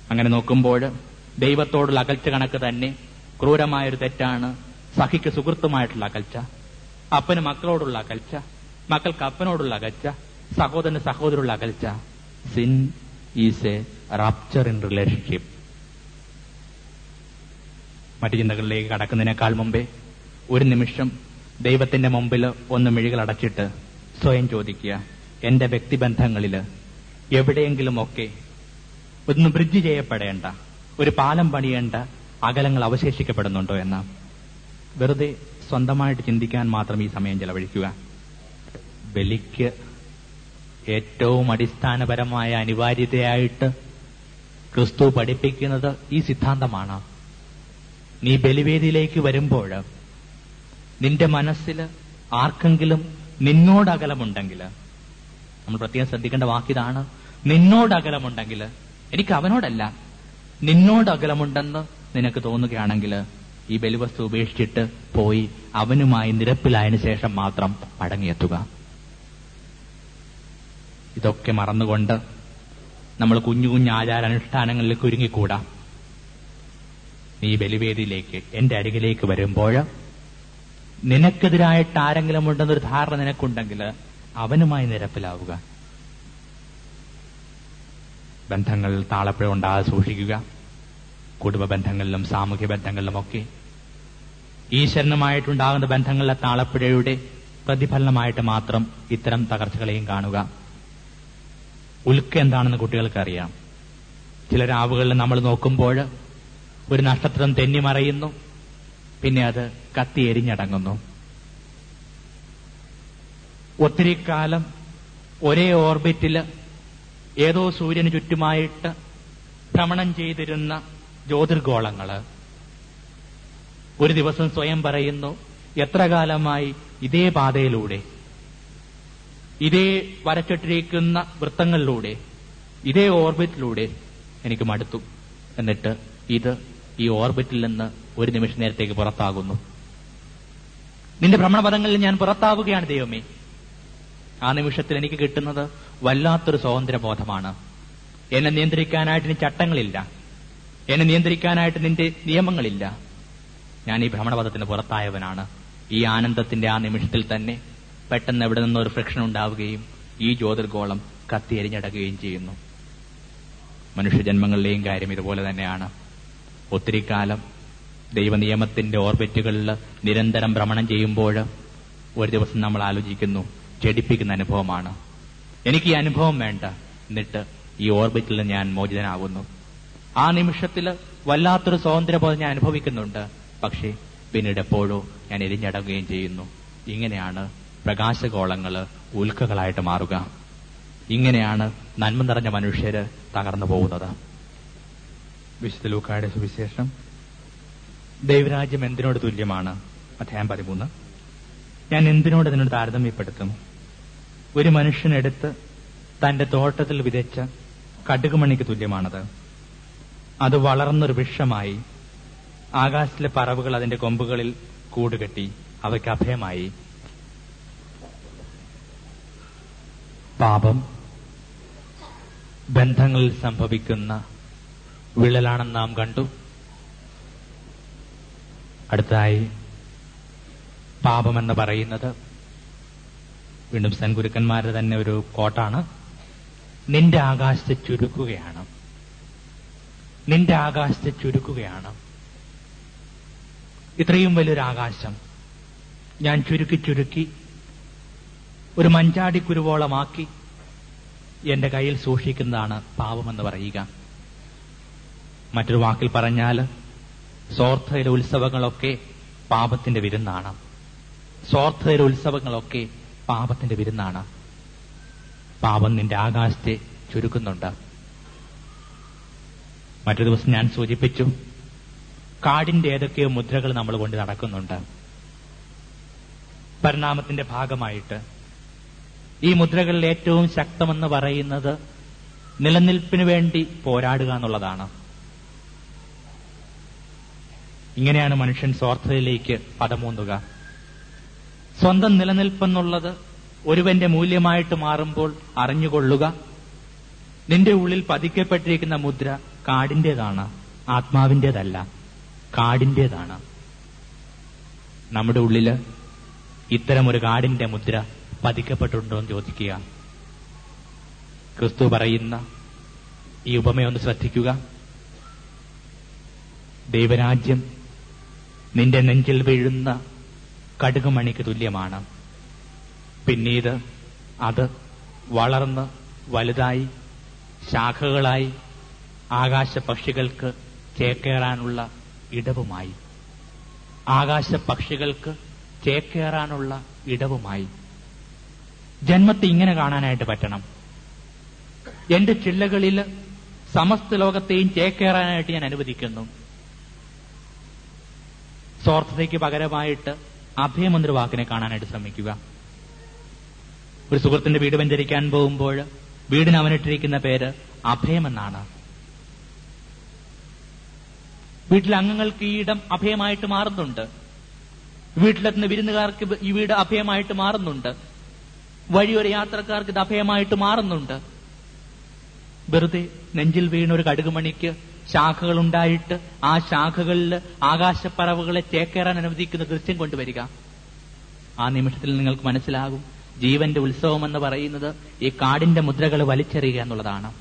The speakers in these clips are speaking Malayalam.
അങ്ങനെ നോക്കുമ്പോൾ ദൈവത്തോടുള്ള അകൽച്ച കണക്ക് തന്നെ ക്രൂരമായൊരു തെറ്റാണ് സഹിക്ക് സുഹൃത്തുമായിട്ടുള്ള അകൽച്ച അപ്പന് മക്കളോടുള്ള അകൽച്ച മക്കൾക്ക് അപ്പനോടുള്ള അകൽച്ച സഹോദരന് സഹോദരനുള്ള അകൽച്ച sin is a rupture in relationship മറ്റു ചിന്തകളിലേക്ക് കടക്കുന്നതിനേക്കാൾ മുമ്പേ ഒരു നിമിഷം ദൈവത്തിന്റെ മുമ്പിൽ ഒന്ന് മിഴികൾ അടച്ചിട്ട് സ്വയം ചോദിക്കുക എന്റെ വ്യക്തിബന്ധങ്ങളില് എവിടെയെങ്കിലുമൊക്കെ ഒന്ന് ബ്രിഡ്ജ് ചെയ്യപ്പെടേണ്ട ഒരു പാലം പണിയേണ്ട അകലങ്ങൾ അവശേഷിക്കപ്പെടുന്നുണ്ടോ എന്ന വെറുതെ സ്വന്തമായിട്ട് ചിന്തിക്കാൻ മാത്രം ഈ സമയം ചെലവഴിക്കുക ബലിക്ക് ഏറ്റവും അടിസ്ഥാനപരമായ അനിവാര്യതയായിട്ട് ക്രിസ്തു പഠിപ്പിക്കുന്നത് ഈ സിദ്ധാന്തമാണ് നീ ബലിവേദിയിലേക്ക് വരുമ്പോൾ നിന്റെ മനസ്സിൽ ആർക്കെങ്കിലും നിന്നോട് അകലമുണ്ടെങ്കിൽ നമ്മൾ പ്രത്യേകം ശ്രദ്ധിക്കേണ്ട വാക്കിതാണ് നിന്നോട് അകലമുണ്ടെങ്കിൽ എനിക്ക് അവനോടല്ല നിന്നോട് അകലമുണ്ടെന്ന് നിനക്ക് തോന്നുകയാണെങ്കിൽ ഈ ബലിവസ്തു ഉപേക്ഷിച്ചിട്ട് പോയി അവനുമായി നിരപ്പിലായതിനു ശേഷം മാത്രം മടങ്ങിയെത്തുക ഇതൊക്കെ മറന്നുകൊണ്ട് നമ്മൾ കുഞ്ഞു കുഞ്ഞു ആചാരാനുഷ്ഠാനങ്ങളിലേക്ക് ഒരുങ്ങിക്കൂടാ നീ ബലിവേദിയിലേക്ക് എന്റെ അരികിലേക്ക് വരുമ്പോൾ നിനക്കെതിരായിട്ട് ആരെങ്കിലും ഉണ്ടെന്നൊരു ധാരണ നിനക്കുണ്ടെങ്കിൽ അവനുമായി നിരപ്പിലാവുക ബന്ധങ്ങൾ താളപ്പിഴ ഉണ്ടാകാതെ സൂക്ഷിക്കുക കുടുംബ ബന്ധങ്ങളിലും സാമൂഹ്യ ബന്ധങ്ങളിലുമൊക്കെ ഈശ്വരനുമായിട്ടുണ്ടാകുന്ന ബന്ധങ്ങളിലെ താളപ്പിഴയുടെ പ്രതിഫലനമായിട്ട് മാത്രം ഇത്തരം തകർച്ചകളെയും കാണുക ഉൽക്ക എന്താണെന്ന് കുട്ടികൾക്ക് അറിയാം ചില രാവുകളിൽ നമ്മൾ നോക്കുമ്പോൾ ഒരു നക്ഷത്രം തെന്നിമറയുന്നു പിന്നെ അത് കത്തി എരിഞ്ഞടങ്ങുന്നു ഒത്തിരി കാലം ഒരേ ഓർബിറ്റില് ഏതോ സൂര്യന് ചുറ്റുമായിട്ട് ഭ്രമണം ചെയ്തിരുന്ന ജ്യോതിർഗോളങ്ങള് ഒരു ദിവസം സ്വയം പറയുന്നു എത്ര കാലമായി ഇതേ പാതയിലൂടെ ഇതേ വരച്ചിട്ടിരിക്കുന്ന വൃത്തങ്ങളിലൂടെ ഇതേ ഓർബിറ്റിലൂടെ എനിക്ക് മടുത്തു എന്നിട്ട് ഇത് ഈ ഓർബിറ്റിൽ നിന്ന് ഒരു നിമിഷ നേരത്തേക്ക് പുറത്താകുന്നു നിന്റെ ഭ്രമണപഥങ്ങളിൽ ഞാൻ പുറത്താവുകയാണ് ദൈവമേ ആ നിമിഷത്തിൽ എനിക്ക് കിട്ടുന്നത് വല്ലാത്തൊരു സ്വാതന്ത്ര്യബോധമാണ് എന്നെ നിയന്ത്രിക്കാനായിട്ട് ഇനി ചട്ടങ്ങളില്ല എന്നെ നിയന്ത്രിക്കാനായിട്ട് നിന്റെ നിയമങ്ങളില്ല ഞാൻ ഈ ഭ്രമണപഥത്തിന് പുറത്തായവനാണ് ഈ ആനന്ദത്തിന്റെ ആ നിമിഷത്തിൽ തന്നെ പെട്ടെന്ന് എവിടെ നിന്നോ ഒരു ഫ്രിക്ഷൻ ഉണ്ടാവുകയും ഈ ജ്യോതിർഗോളം കത്തിയെരിഞ്ഞടക്കുകയും ചെയ്യുന്നു മനുഷ്യജന്മങ്ങളിലെയും കാര്യം ഇതുപോലെ തന്നെയാണ് ഒത്തിരി കാലം ദൈവനിയമത്തിന്റെ ഓർബിറ്റുകളിൽ നിരന്തരം ഭ്രമണം ചെയ്യുമ്പോൾ ഒരു ദിവസം നമ്മൾ ആലോചിക്കുന്നു ജഡിപ്പിക്കുന്ന അനുഭവമാണ് എനിക്ക് ഈ അനുഭവം വേണ്ട എന്നിട്ട് ഈ ഓർബിറ്റിൽ ഞാൻ മോചിതനാകുന്നു ആ നിമിഷത്തിൽ വല്ലാത്തൊരു സ്വാതന്ത്ര്യബോധം ഞാൻ അനുഭവിക്കുന്നുണ്ട് പക്ഷേ പിന്നീട് എപ്പോഴോ ഞാൻ എരിഞ്ഞടങ്ങുകയും ചെയ്യുന്നു ഇങ്ങനെയാണ് പ്രകാശഗോളങ്ങള് ഉൽക്കകളായിട്ട് മാറുക ഇങ്ങനെയാണ് നന്മ നിറഞ്ഞ മനുഷ്യര് തകർന്നു പോകുന്നത് വിശുദ്ധ ലൂക്കായുടെ സുവിശേഷം ദൈവരാജ്യം എന്തിനോട് തുല്യമാണ് അധ്യായം പതിമൂന്ന് ഞാൻ എന്തിനോട് ഇതിനോട് താരതമ്യപ്പെടുത്തും ഒരു മനുഷ്യനെടുത്ത് തന്റെ തോട്ടത്തിൽ വിതച്ച കടുകുമണിക്ക് തുല്യമാണത് അത് വളർന്നൊരു വൃക്ഷമായി ആകാശത്തിലെ പറവുകൾ അതിന്റെ കൊമ്പുകളിൽ കൂടുകെട്ടി അവയ്ക്ക് അഭയമായി പാപം ബന്ധങ്ങളിൽ സംഭവിക്കുന്ന വിള്ളലാണെന്ന് നാം കണ്ടു അടുത്തതായി പാപമെന്ന് പറയുന്നത് വീണ്ടും സെൻ ഗുരുക്കന്മാരുടെ തന്നെ ഒരു കോട്ടാണ് നിന്റെ ആകാശത്തെ ചുരുക്കുകയാണ് നിന്റെ ആകാശത്തെ ചുരുക്കുകയാണ് ഇത്രയും വലിയൊരു ആകാശം ഞാൻ ചുരുക്കി ചുരുക്കി ഒരു മഞ്ചാടി കുരുവോളമാക്കി എന്റെ കയ്യിൽ സൂക്ഷിക്കുന്നതാണ് പാപമെന്ന് പറയുക മറ്റൊരു വാക്കിൽ പറഞ്ഞാൽ സ്വാർത്ഥയിലെ ഉത്സവങ്ങളൊക്കെ പാപത്തിന്റെ വിരുന്നാണ് സ്വാർത്ഥയിലെ ഉത്സവങ്ങളൊക്കെ പാപത്തിന്റെ വിരുന്നാണ് പാപം നിന്റെ ആകാശത്തെ ചുരുക്കുന്നുണ്ട് മറ്റൊരു ദിവസം ഞാൻ സൂചിപ്പിച്ചു കാടിന്റെ ഏതൊക്കെയോ മുദ്രകൾ നമ്മൾ കൊണ്ട് നടക്കുന്നുണ്ട് പരിണാമത്തിന്റെ ഭാഗമായിട്ട് ഈ മുദ്രകളിൽ ഏറ്റവും ശക്തമെന്ന് പറയുന്നത് നിലനിൽപ്പിന് വേണ്ടി പോരാടുക എന്നുള്ളതാണ് ഇങ്ങനെയാണ് മനുഷ്യൻ സ്വാർത്ഥതയിലേക്ക് പദമൂന്നുക സ്വന്തം നിലനിൽപ്പെന്നുള്ളത് ഒരുവന്റെ മൂല്യമായിട്ട് മാറുമ്പോൾ അറിഞ്ഞുകൊള്ളുക നിന്റെ ഉള്ളിൽ പതിക്കപ്പെട്ടിരിക്കുന്ന മുദ്ര കാടിന്റേതാണ് ആത്മാവിന്റേതല്ല കാടിന്റേതാണ് നമ്മുടെ ഉള്ളില് ഇത്തരമൊരു കാടിന്റെ മുദ്ര പതിക്കപ്പെട്ടിട്ടുണ്ടോ എന്ന് ചോദിക്കുക ക്രിസ്തു പറയുന്ന ഈ ഉപമയൊന്ന് ശ്രദ്ധിക്കുക ദൈവരാജ്യം നിന്റെ നെഞ്ചിൽ വീഴുന്ന കടുകുമണിക്ക് തുല്യമാണ് പിന്നീട് അത് വളർന്ന് വലുതായി ശാഖകളായി ആകാശ പക്ഷികൾക്ക് ചേക്കേറാനുള്ള ഇടവുമായി ആകാശ പക്ഷികൾക്ക് ചേക്കേറാനുള്ള ഇടവുമായി ജന്മത്തെ ഇങ്ങനെ കാണാനായിട്ട് പറ്റണം എന്റെ ചില്ലകളിൽ സമസ്ത ലോകത്തെയും ചേക്കേറാനായിട്ട് ഞാൻ അനുവദിക്കുന്നു സ്വാർത്ഥതയ്ക്ക് പകരമായിട്ട് അഭയം എന്നൊരു വാക്കിനെ കാണാനായിട്ട് ശ്രമിക്കുക ഒരു സുഹൃത്തിന്റെ വീട് വെഞ്ചരിക്കാൻ പോകുമ്പോൾ വീടിന് അവനിട്ടിരിക്കുന്ന പേര് അഭയം എന്നാണ് വീട്ടിലെ അംഗങ്ങൾക്ക് ഈ ഇടം അഭയമായിട്ട് മാറുന്നുണ്ട് വീട്ടിലെത്തുന്ന വിരുന്നുകാർക്ക് ഈ വീട് അഭയമായിട്ട് മാറുന്നുണ്ട് വഴിയൊരു യാത്രക്കാർക്ക് ഇത് അഭയമായിട്ട് മാറുന്നുണ്ട് വെറുതെ നെഞ്ചിൽ വീണ ഒരു കടുകുമണിക്ക് ശാഖകൾ ഉണ്ടായിട്ട് ആ ശാഖകളിൽ ആകാശപ്പറവുകളെ ചേക്കേറാൻ അനുവദിക്കുന്ന ദൃശ്യം കൊണ്ടുവരിക ആ നിമിഷത്തിൽ നിങ്ങൾക്ക് മനസ്സിലാകും ജീവന്റെ ഉത്സവം എന്ന് പറയുന്നത് ഈ കാടിന്റെ മുദ്രകൾ വലിച്ചെറിയുക എന്നുള്ളതാണ്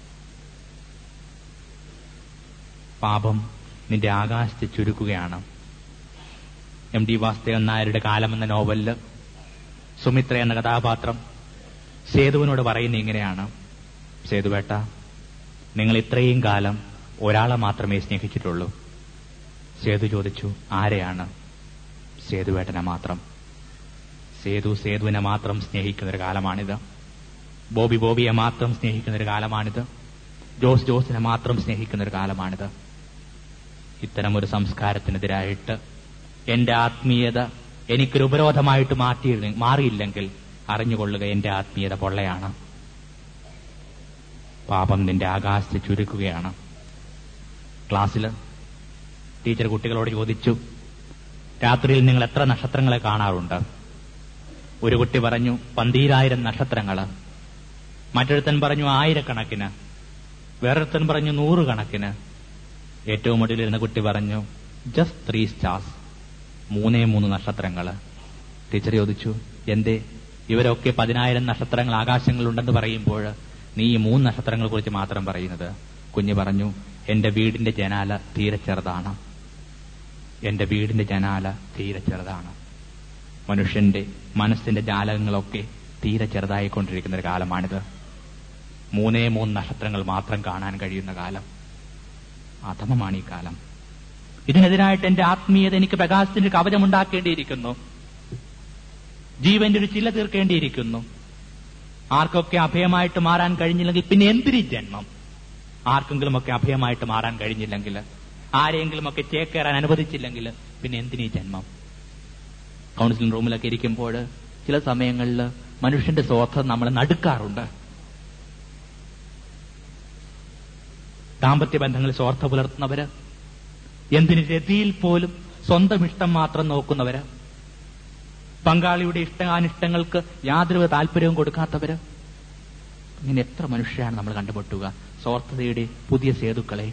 പാപം നിന്റെ ആകാശത്തെ ചുരുക്കുകയാണ് എം ഡി വാസുദേവൻ നായരുടെ കാലം എന്ന നോവലില് സുമിത്ര എന്ന കഥാപാത്രം സേതുവിനോട് പറയുന്ന ഇങ്ങനെയാണ് സേതുവേട്ട നിങ്ങൾ ഇത്രയും കാലം ഒരാളെ മാത്രമേ സ്നേഹിച്ചിട്ടുള്ളൂ സേതു ചോദിച്ചു ആരെയാണ് സേതുവേട്ടനെ മാത്രം സേതു സേതുവിനെ മാത്രം സ്നേഹിക്കുന്ന ഒരു കാലമാണിത് ബോബി ബോബിയെ മാത്രം സ്നേഹിക്കുന്ന ഒരു കാലമാണിത് ജോസ് ജോസിനെ മാത്രം സ്നേഹിക്കുന്ന ഒരു കാലമാണിത് ഇത്തരമൊരു സംസ്കാരത്തിനെതിരായിട്ട് എന്റെ ആത്മീയത എനിക്കൊരു ഉപരോധമായിട്ട് മാറ്റി മാറിയില്ലെങ്കിൽ അറിഞ്ഞുകൊള്ളുക എന്റെ ആത്മീയത പൊള്ളയാണ് പാപം നിന്റെ ആകാശത്തെ ചുരുക്കുകയാണ് ക്ലാസ്സിൽ ടീച്ചർ കുട്ടികളോട് ചോദിച്ചു രാത്രിയിൽ നിങ്ങൾ എത്ര നക്ഷത്രങ്ങളെ കാണാറുണ്ട് ഒരു കുട്ടി പറഞ്ഞു പന്തീരായിരം നക്ഷത്രങ്ങള് മറ്റൊരുത്തൻ പറഞ്ഞു ആയിരക്കണക്കിന് വേറൊരുത്തൻ പറഞ്ഞു നൂറുകണക്കിന് ഏറ്റവും ഒടുവിലിരുന്ന കുട്ടി പറഞ്ഞു ജസ്റ്റ് ത്രീ സ്റ്റാർസ് മൂന്നേ മൂന്ന് നക്ഷത്രങ്ങള് ടീച്ചർ ചോദിച്ചു എന്തേ ഇവരൊക്കെ പതിനായിരം നക്ഷത്രങ്ങൾ ആകാശങ്ങളുണ്ടെന്ന് പറയുമ്പോൾ നീ ഈ മൂന്ന് നക്ഷത്രങ്ങളെ കുറിച്ച് മാത്രം പറയുന്നത് കുഞ്ഞ് പറഞ്ഞു എന്റെ വീടിന്റെ ജനാല തീരെ ചെറുതാണ് എന്റെ വീടിന്റെ ജനാല തീരെ ചെറുതാണ് മനുഷ്യന്റെ മനസ്സിന്റെ ജാലകങ്ങളൊക്കെ തീരെ ചെറുതായിക്കൊണ്ടിരിക്കുന്ന ഒരു കാലമാണിത് മൂന്നേ മൂന്ന് നക്ഷത്രങ്ങൾ മാത്രം കാണാൻ കഴിയുന്ന കാലം അധമമാണ് ഈ കാലം ഇതിനെതിരായിട്ട് എന്റെ ആത്മീയത എനിക്ക് പ്രകാശത്തിന്റെ കവചമുണ്ടാക്കേണ്ടിയിരിക്കുന്നു ജീവന്റെ ഒരു ചില തീർക്കേണ്ടിയിരിക്കുന്നു ആർക്കൊക്കെ അഭയമായിട്ട് മാറാൻ കഴിഞ്ഞില്ലെങ്കിൽ പിന്നെ എന്തിരി ജന്മം ആർക്കെങ്കിലുമൊക്കെ അഭയമായിട്ട് മാറാൻ കഴിഞ്ഞില്ലെങ്കിൽ ആരെയെങ്കിലുമൊക്കെ ചേക്കേറാൻ അനുവദിച്ചില്ലെങ്കിൽ പിന്നെ എന്തിനീ ജന്മം കൗൺസിലിംഗ് റൂമിലൊക്കെ ഇരിക്കുമ്പോൾ ചില സമയങ്ങളിൽ മനുഷ്യന്റെ സ്വാർത്ഥം നമ്മൾ നടുക്കാറുണ്ട് ദാമ്പത്യ ബന്ധങ്ങളിൽ സ്വാർത്ഥ പുലർത്തുന്നവര് എന്തിന് രതിയിൽ പോലും സ്വന്തം ഇഷ്ടം മാത്രം നോക്കുന്നവര് പങ്കാളിയുടെ ഇഷ്ടാനിഷ്ടങ്ങൾക്ക് യാതൊരു താല്പര്യവും കൊടുക്കാത്തവര് ഇങ്ങനെ എത്ര മനുഷ്യരാണ് നമ്മൾ കണ്ടുമുട്ടുക സ്വാർത്ഥതയുടെ പുതിയ സേതുക്കളെ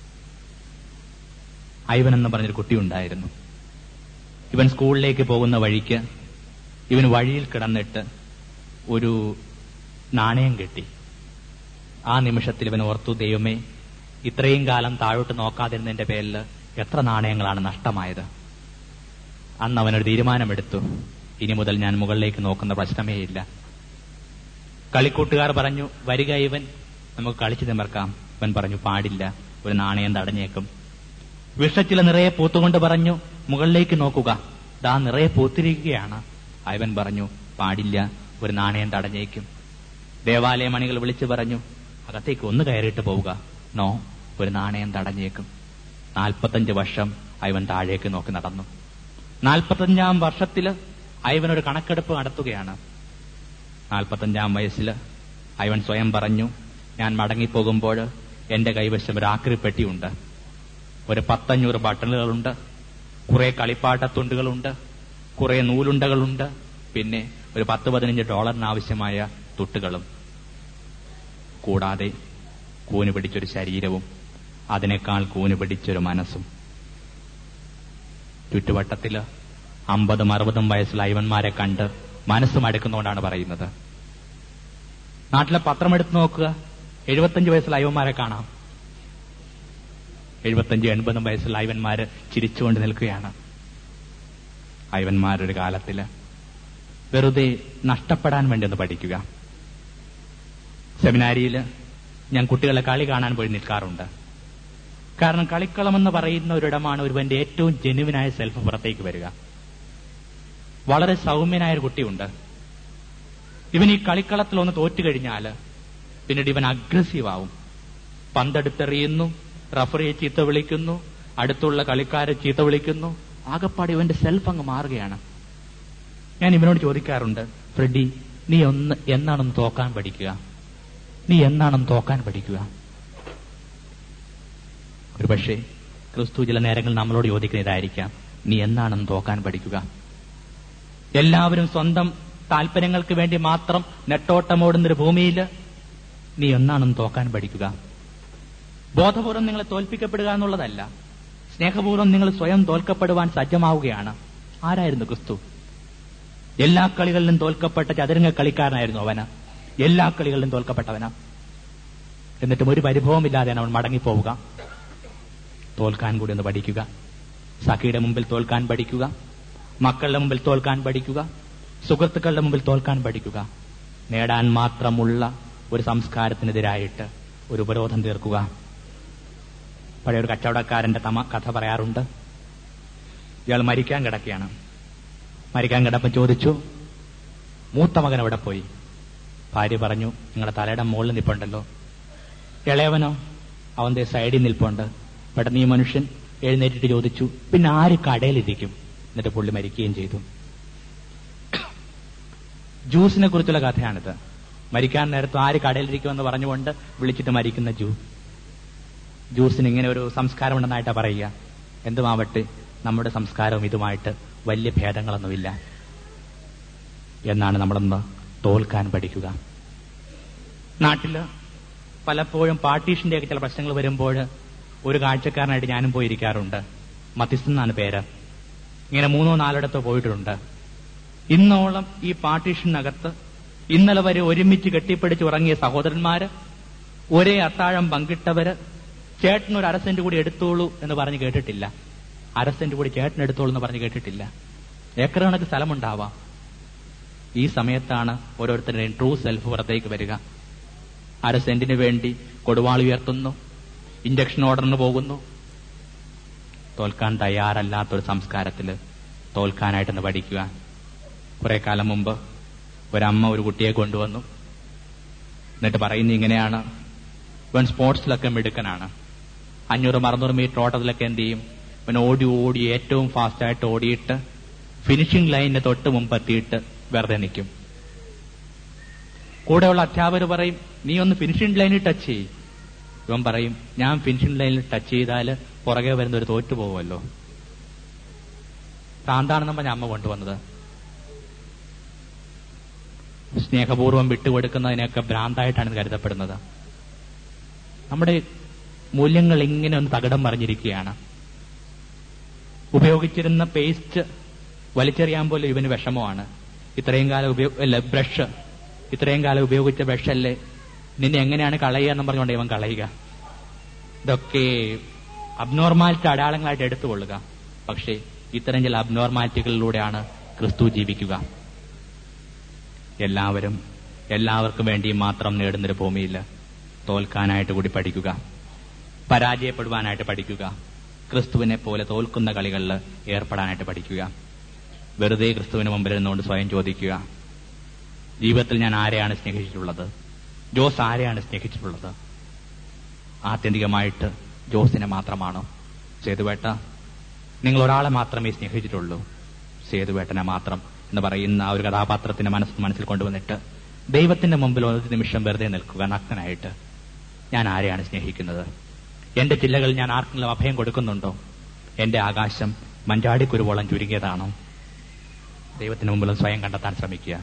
ഐവൻ എന്ന് പറഞ്ഞൊരു കുട്ടി ഉണ്ടായിരുന്നു ഇവൻ സ്കൂളിലേക്ക് പോകുന്ന വഴിക്ക് ഇവൻ വഴിയിൽ കിടന്നിട്ട് ഒരു നാണയം കെട്ടി ആ നിമിഷത്തിൽ ഇവൻ ഓർത്തു ദൈവമേ ഇത്രയും കാലം താഴോട്ട് നോക്കാതിരുന്നതിന്റെ പേരിൽ എത്ര നാണയങ്ങളാണ് നഷ്ടമായത് അന്ന് അവനൊരു തീരുമാനമെടുത്തു ഇനി മുതൽ ഞാൻ മുകളിലേക്ക് നോക്കുന്ന പ്രശ്നമേ ഇല്ല കളിക്കൂട്ടുകാർ പറഞ്ഞു വരിക ഇവൻ നമുക്ക് കളിച്ചു തിമർക്കാം ഇവൻ പറഞ്ഞു പാടില്ല ഒരു നാണയം തടഞ്ഞേക്കും വിഷച്ചില നിറയെ പൂത്തുകൊണ്ട് പറഞ്ഞു മുകളിലേക്ക് നോക്കുക ദാ നിറയെ പൂത്തിരിക്കുകയാണ് അവൻ പറഞ്ഞു പാടില്ല ഒരു നാണയം തടഞ്ഞേക്കും ദേവാലയ മണികൾ വിളിച്ചു പറഞ്ഞു അകത്തേക്ക് ഒന്ന് കയറിയിട്ട് പോവുക നോ ഒരു നാണയം തടഞ്ഞേക്കും നാൽപ്പത്തഞ്ച് വർഷം അയവൻ താഴേക്ക് നോക്കി നടന്നു നാൽപ്പത്തഞ്ചാം വർഷത്തില് അയവൻ ഒരു കണക്കെടുപ്പ് നടത്തുകയാണ് നാൽപ്പത്തഞ്ചാം വയസ്സിൽ അയവൻ സ്വയം പറഞ്ഞു ഞാൻ മടങ്ങിപ്പോകുമ്പോൾ എന്റെ കൈവശം ഒരു ആക്രിപ്പെട്ടിയുണ്ട് ഒരു പത്തഞ്ഞൂറ് ബട്ടണുകളുണ്ട് കുറെ കളിപ്പാട്ടത്തുണ്ടുകളുണ്ട് കുറെ നൂലുണ്ടകളുണ്ട് പിന്നെ ഒരു പത്ത് പതിനഞ്ച് ഡോളറിന് ആവശ്യമായ തുട്ടുകളും കൂടാതെ കൂന് പിടിച്ചൊരു ശരീരവും അതിനേക്കാൾ കൂന് പിടിച്ചൊരു മനസ്സും ചുറ്റുവട്ടത്തില് അമ്പതും അറുപതും വയസ്സുള്ള അയ്യവന്മാരെ കണ്ട് മനസ്സ് മടുക്കുന്നതുകൊണ്ടാണ് പറയുന്നത് നാട്ടിലെ പത്രം എടുത്തു നോക്കുക എഴുപത്തഞ്ച് വയസ്സുള്ള അയ്യവന്മാരെ കാണാം എഴുപത്തഞ്ച് എൺപതും വയസ്സുള്ള അയ്യവന്മാര് ചിരിച്ചുകൊണ്ട് നിൽക്കുകയാണ് അയ്യവന്മാരൊരു കാലത്തില് വെറുതെ നഷ്ടപ്പെടാൻ വേണ്ടി ഒന്ന് പഠിക്കുക സെമിനാരിയിൽ ഞാൻ കുട്ടികളെ കളി കാണാൻ പോയി നിൽക്കാറുണ്ട് കാരണം കളിക്കളം എന്ന് പറയുന്ന ഒരിടമാണ് ഒരുവന്റെ ഏറ്റവും ജെനുവിനായ സെൽഫ് പുറത്തേക്ക് വരിക വളരെ സൗമ്യനായ ഒരു കുട്ടിയുണ്ട് ഇവൻ ഈ കളിക്കളത്തിൽ ഒന്ന് തോറ്റുകഴിഞ്ഞാൽ പിന്നീട് ഇവൻ അഗ്രസീവ് ആവും പന്തെടുത്തെറിയുന്നു റഫറിയെ ചീത്ത വിളിക്കുന്നു അടുത്തുള്ള കളിക്കാരെ ചീത്ത വിളിക്കുന്നു ആകപ്പാട് ഇവന്റെ സെൽഫ് അങ്ങ് മാറുകയാണ് ഞാൻ ഇവനോട് ചോദിക്കാറുണ്ട് ഫ്രെഡി നീ ഒന്ന് എന്നാണൊന്ന് തോക്കാൻ പഠിക്കുക നീ എന്നാണൊന്ന് തോക്കാൻ പഠിക്കുക ഒരു പക്ഷേ ക്രിസ്തു ചില നേരങ്ങളിൽ നമ്മളോട് ചോദിക്കുന്നതായിരിക്കാം നീ എന്നാണെന്ന് തോക്കാൻ പഠിക്കുക എല്ലാവരും സ്വന്തം താല്പര്യങ്ങൾക്ക് വേണ്ടി മാത്രം നെട്ടോട്ടമോടുന്നൊരു ഭൂമിയിൽ നീ എന്നാണെന്ന് തോക്കാൻ പഠിക്കുക ബോധപൂർവം നിങ്ങളെ തോൽപ്പിക്കപ്പെടുക എന്നുള്ളതല്ല സ്നേഹപൂർവ്വം നിങ്ങൾ സ്വയം തോൽക്കപ്പെടുവാൻ സജ്ജമാവുകയാണ് ആരായിരുന്നു ക്രിസ്തു എല്ലാ കളികളിലും തോൽക്കപ്പെട്ട ചതുരംഗ കളിക്കാരനായിരുന്നു അവന് എല്ലാ കളികളിലും തോൽക്കപ്പെട്ടവന് എന്നിട്ടും ഒരു പരിഭവമില്ലാതെയാണ് അവൻ മടങ്ങിപ്പോവുക തോൽക്കാൻ കൂടി ഒന്ന് പഠിക്കുക സഖിയുടെ മുമ്പിൽ തോൽക്കാൻ പഠിക്കുക മക്കളുടെ മുമ്പിൽ തോൽക്കാൻ പഠിക്കുക സുഹൃത്തുക്കളുടെ മുമ്പിൽ തോൽക്കാൻ പഠിക്കുക നേടാൻ മാത്രമുള്ള ഒരു സംസ്കാരത്തിനെതിരായിട്ട് ഒരു ഉപരോധം തീർക്കുക പഴയ ഒരു കച്ചവടക്കാരന്റെ തമ കഥ പറയാറുണ്ട് ഇയാൾ മരിക്കാൻ കിടക്കുകയാണ് മരിക്കാൻ കിടപ്പം ചോദിച്ചു മൂത്ത മകൻ എവിടെ പോയി ഭാര്യ പറഞ്ഞു നിങ്ങളുടെ തലയുടെ മുകളിൽ നിൽപ്പുണ്ടല്ലോ ഇളയവനോ അവന്റെ സൈഡിൽ നിൽപ്പുണ്ട് പെട്ടെന്ന് ഈ മനുഷ്യൻ എഴുന്നേറ്റിട്ട് ചോദിച്ചു പിന്നെ ആര് കടയിലിരിക്കും എന്നിട്ട് പുള്ളി മരിക്കുകയും ചെയ്തു ജ്യൂസിനെ കുറിച്ചുള്ള കഥയാണിത് മരിക്കാൻ നേരത്ത് ആര് കടയിലിരിക്കുമെന്ന് പറഞ്ഞുകൊണ്ട് വിളിച്ചിട്ട് മരിക്കുന്ന ജൂ ജ്യൂസിന് ഇങ്ങനെ ഒരു സംസ്കാരമുണ്ടെന്നായിട്ടാ പറയുക എന്തുമാവട്ടെ നമ്മുടെ സംസ്കാരവും ഇതുമായിട്ട് വലിയ ഭേദങ്ങളൊന്നുമില്ല എന്നാണ് നമ്മളൊന്ന് തോൽക്കാൻ പഠിക്കുക നാട്ടില് പലപ്പോഴും പാർട്ടീഷന്റെയൊക്കെ ചില പ്രശ്നങ്ങൾ വരുമ്പോൾ ഒരു കാഴ്ചക്കാരനായിട്ട് ഞാനും പോയിരിക്കാറുണ്ട് മത്തിസ് എന്നാണ് പേര് ഇങ്ങനെ മൂന്നോ നാലിടത്തോ പോയിട്ടുണ്ട് ഇന്നോളം ഈ പാർട്ടീഷനകത്ത് ഇന്നലെ വരെ ഒരുമിച്ച് കെട്ടിപ്പിടിച്ച് ഉറങ്ങിയ സഹോദരന്മാര് ഒരേ അത്താഴം പങ്കിട്ടവര് ചേട്ടൻ ഒരു അരസെന്റ് കൂടി എടുത്തോളൂ എന്ന് പറഞ്ഞ് കേട്ടിട്ടില്ല അരസെന്റ് കൂടി ചേട്ടൻ എടുത്തോളൂ എന്ന് പറഞ്ഞ് കേട്ടിട്ടില്ല ഏക്കർ കണക്ക് സ്ഥലമുണ്ടാവാം ഈ സമയത്താണ് ഓരോരുത്തരുടെയും ട്രൂ സെൽഫ് പുറത്തേക്ക് വരിക അര സെന്റിന് വേണ്ടി കൊടുവാൾ ഉയർത്തുന്നു ഇഞ്ചക്ഷൻ ഓർഡറിന് പോകുന്നു തോൽക്കാൻ തയ്യാറല്ലാത്തൊരു സംസ്കാരത്തില് തോൽക്കാനായിട്ടൊന്ന് പഠിക്കുക കുറെ കാലം മുമ്പ് ഒരമ്മ ഒരു കുട്ടിയെ കൊണ്ടുവന്നു എന്നിട്ട് പറയുന്നത് ഇങ്ങനെയാണ് ഇവൻ സ്പോർട്സിലൊക്കെ മിടുക്കനാണ് അഞ്ഞൂറ് അറുന്നൂറ് മീറ്റർ ഓട്ടത്തിലൊക്കെ എന്ത് ചെയ്യും ഇവൻ ഓടി ഓടി ഏറ്റവും ഫാസ്റ്റായിട്ട് ഓടിയിട്ട് ഫിനിഷിംഗ് ലൈനിന് തൊട്ട് മുമ്പ് എത്തിയിട്ട് വെറുതെ നിൽക്കും കൂടെയുള്ള അധ്യാപകർ പറയും നീ ഒന്ന് ഫിനിഷിംഗ് ലൈനിൽ ടച്ച് ചെയ്യും ഇവൻ പറയും ഞാൻ ഫിനിഷിംഗ് ലൈനിൽ ടച്ച് ചെയ്താൽ പുറകെ വരുന്ന ഒരു തോറ്റു പോകുമല്ലോ ഭ്രാന്താണെന്ന് പറഞ്ഞ അമ്മ കൊണ്ടുവന്നത് സ്നേഹപൂർവ്വം വിട്ടുകൊടുക്കുന്നതിനൊക്കെ ഭ്രാന്തായിട്ടാണ് ഇത് കരുതപ്പെടുന്നത് നമ്മുടെ മൂല്യങ്ങൾ ഇങ്ങനെ ഒന്ന് തകിടം മറിഞ്ഞിരിക്കുകയാണ് ഉപയോഗിച്ചിരുന്ന പേസ്റ്റ് വലിച്ചെറിയാൻ പോലും ഇവന് വിഷമമാണ് ഇത്രയും കാലം ഉപയോഗ അല്ല ബ്രഷ് ഇത്രയും കാലം ഉപയോഗിച്ച ബ്രഷല്ലേ നിന്നെ എങ്ങനെയാണ് കളയുക എന്നും പറഞ്ഞുകൊണ്ട് ഇവൻ കളയുക ഇതൊക്കെ അബ്നോർമാലിറ്റി അടയാളങ്ങളായിട്ട് എടുത്തുകൊള്ളുക പക്ഷേ ഇത്തരം ചില അബ്നോർമാലിറ്റികളിലൂടെയാണ് ക്രിസ്തു ജീവിക്കുക എല്ലാവരും എല്ലാവർക്കും വേണ്ടി മാത്രം നേടുന്നൊരു ഭൂമിയിൽ തോൽക്കാനായിട്ട് കൂടി പഠിക്കുക പരാജയപ്പെടുവാനായിട്ട് പഠിക്കുക ക്രിസ്തുവിനെ പോലെ തോൽക്കുന്ന കളികളിൽ ഏർപ്പെടാനായിട്ട് പഠിക്കുക വെറുതെ ക്രിസ്തുവിന് മുമ്പിൽ നിന്നുകൊണ്ട് സ്വയം ചോദിക്കുക ജീവിതത്തിൽ ഞാൻ ആരെയാണ് സ്നേഹിച്ചിട്ടുള്ളത് ജോസ് ആരെയാണ് സ്നേഹിച്ചിട്ടുള്ളത് ആത്യന്തികമായിട്ട് ജോസിനെ മാത്രമാണോ സേതുവേട്ട നിങ്ങൾ ഒരാളെ മാത്രമേ സ്നേഹിച്ചിട്ടുള്ളൂ സേതുവേട്ടനെ മാത്രം എന്ന് പറയുന്ന ആ ഒരു കഥാപാത്രത്തിന്റെ മനസ്സ് മനസ്സിൽ കൊണ്ടുവന്നിട്ട് ദൈവത്തിന്റെ മുമ്പിൽ ഒരു നിമിഷം വെറുതെ നിൽക്കുക നഗ്നനായിട്ട് ഞാൻ ആരെയാണ് സ്നേഹിക്കുന്നത് എന്റെ ചില്ലകൾ ഞാൻ ആർക്കെങ്കിലും അഭയം കൊടുക്കുന്നുണ്ടോ എന്റെ ആകാശം മഞ്ചാടിക്കുരുവോളം ചുരുങ്ങിയതാണോ ദൈവത്തിന് മുമ്പിൽ സ്വയം കണ്ടെത്താൻ ശ്രമിക്കുക